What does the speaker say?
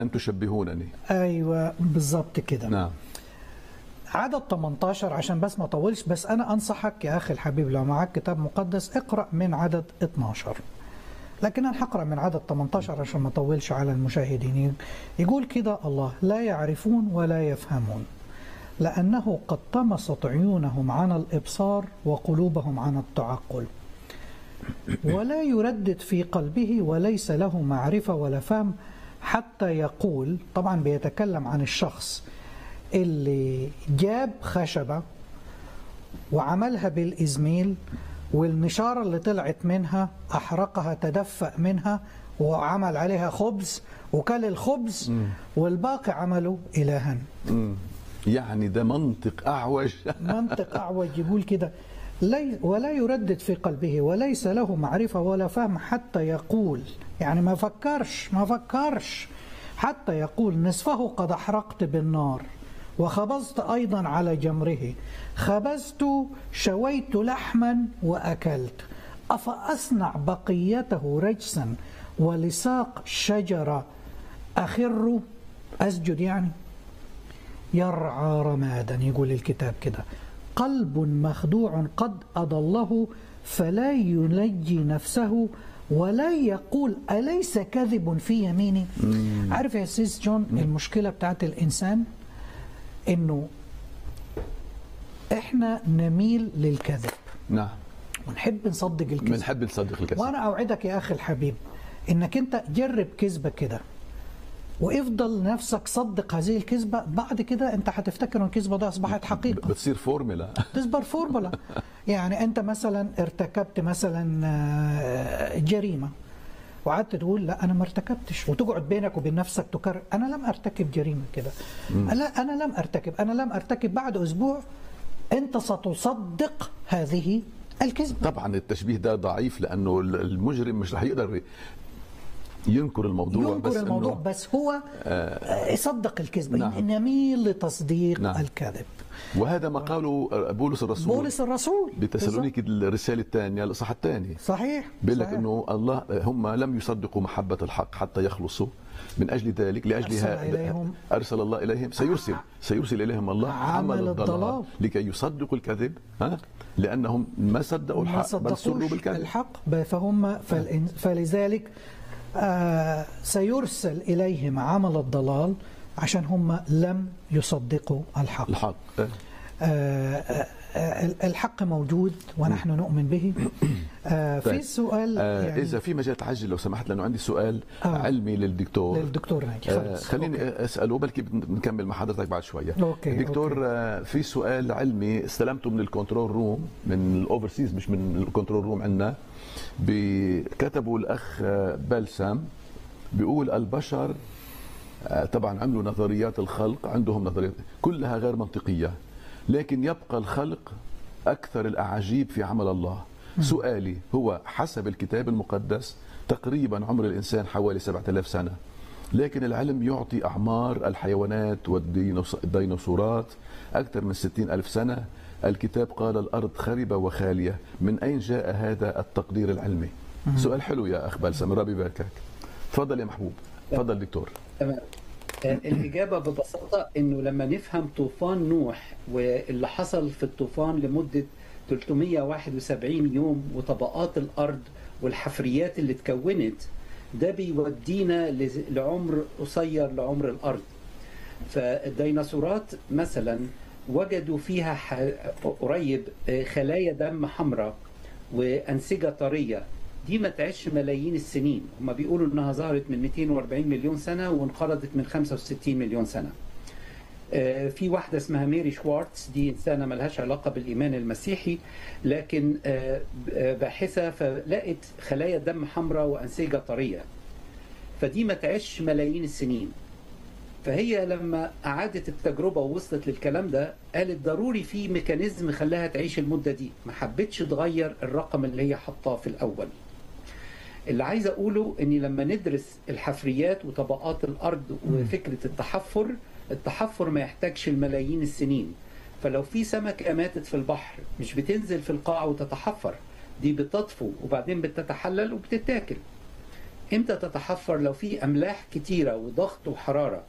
أن تشبهونني ايوه بالظبط كده نعم عدد 18 عشان بس ما اطولش بس انا انصحك يا اخي الحبيب لو معك كتاب مقدس اقرا من عدد 12 لكن انا هقرا من عدد 18 عشان ما اطولش على المشاهدين يقول كده الله لا يعرفون ولا يفهمون لانه قد طمست عيونهم عن الابصار وقلوبهم عن التعقل ولا يردد في قلبه وليس له معرفه ولا فهم حتى يقول طبعا بيتكلم عن الشخص اللي جاب خشبة وعملها بالإزميل والنشارة اللي طلعت منها أحرقها تدفأ منها وعمل عليها خبز وكل الخبز والباقي عمله إلها مم. يعني ده منطق أعوج منطق أعوج يقول كده لي ولا يردد في قلبه وليس له معرفة ولا فهم حتى يقول يعني ما فكرش ما فكرش حتى يقول نصفه قد أحرقت بالنار وخبزت أيضا على جمره خبزت شويت لحما وأكلت أفأصنع بقيته رجسا ولساق شجرة أخر أسجد يعني يرعى رمادا يقول الكتاب كده قلب مخدوع قد أضله فلا ينجي نفسه ولا يقول أليس كذب في يميني عارف يا سيس جون المشكلة بتاعت الإنسان إنه إحنا نميل للكذب نعم ونحب نصدق الكذب بنحب نصدق الكذب وانا اوعدك يا اخي الحبيب انك انت جرب كذبه كده وافضل نفسك صدق هذه الكذبه بعد كده انت هتفتكر ان الكذبه دي اصبحت حقيقه بتصير فورمولا تصبر فورمولا يعني انت مثلا ارتكبت مثلا آه، جريمه وقعدت تقول لا انا ما ارتكبتش وتقعد بينك وبين نفسك تكرر انا لم ارتكب جريمه كده لا انا لم ارتكب انا لم ارتكب بعد اسبوع انت ستصدق هذه الكذبه طبعا التشبيه ده ضعيف لأنه المجرم مش رح يقدر ينكر الموضوع ينكر بس الموضوع إنه بس هو آه، يصدق الكذبه نعم. نميل لتصديق نعم. الكذب وهذا ما قاله بولس الرسول بولس الرسول بتسالونيك الرسالة الثانية الإصحاح الثاني صحيح بيقول لك صحيح. انه الله هم لم يصدقوا محبه الحق حتى يخلصوا من اجل ذلك لاجل أرسل ها- إليهم ارسل الله اليهم سيرسل سيرسل اليهم الله عمل عمل الضلال الضلال. لكي يصدقوا الكذب ها لانهم ما صدقوا ما الحق بل سروا صدقوش بالكذب الحق ب- فهم فالإن- فلذلك آه سيرسل إليهم عمل الضلال عشان هم لم يصدقوا الحق الحق آه. آه آه آه، الحق موجود ونحن نؤمن به آه في طيب. سؤال آه يعني اذا في مجال تعجل لو سمحت لانه عندي سؤال آه. علمي للدكتور للدكتور ناجي آه خلص. خليني أوكي. اساله بلكي بنكمل مع حضرتك بعد شويه أوكي، دكتور أوكي. آه في سؤال علمي استلمته من الكنترول روم من الاوفرسيز مش من الكنترول روم عندنا كتبوا الاخ آه، بلسم بيقول البشر آه، طبعا عملوا نظريات الخلق عندهم نظريات كلها غير منطقيه لكن يبقى الخلق اكثر الاعاجيب في عمل الله سؤالي هو حسب الكتاب المقدس تقريبا عمر الانسان حوالي 7000 سنه لكن العلم يعطي اعمار الحيوانات والديناصورات اكثر من 60 الف سنه الكتاب قال الارض خربه وخاليه من اين جاء هذا التقدير العلمي سؤال حلو يا اخ بلسم ربي يباركك تفضل يا محبوب تفضل دكتور تمام آه، الإجابة ببساطة إنه لما نفهم طوفان نوح واللي حصل في الطوفان لمدة 371 يوم وطبقات الأرض والحفريات اللي اتكونت ده بيودينا لز- لعمر قصير لعمر الأرض فالديناصورات مثلا وجدوا فيها ح- قريب آه، خلايا دم حمراء وأنسجة طرية دي ما تعيش ملايين السنين هم بيقولوا انها ظهرت من 240 مليون سنه وانقرضت من 65 مليون سنه آه، في واحدة اسمها ميري شوارتز دي إنسانة ملهاش علاقة بالإيمان المسيحي لكن آه، آه، باحثة فلقت خلايا دم حمراء وأنسجة طرية فدي ما تعيش ملايين السنين فهي لما أعادت التجربة ووصلت للكلام ده قالت ضروري في ميكانيزم خلاها تعيش المدة دي ما حبتش تغير الرقم اللي هي حطاه في الأول اللي عايز أقوله إني لما ندرس الحفريات وطبقات الأرض وفكرة التحفر التحفر ما يحتاجش الملايين السنين فلو في سمكة ماتت في البحر مش بتنزل في القاع وتتحفر دي بتطفو وبعدين بتتحلل وبتتاكل امتى تتحفر لو في املاح كتيره وضغط وحراره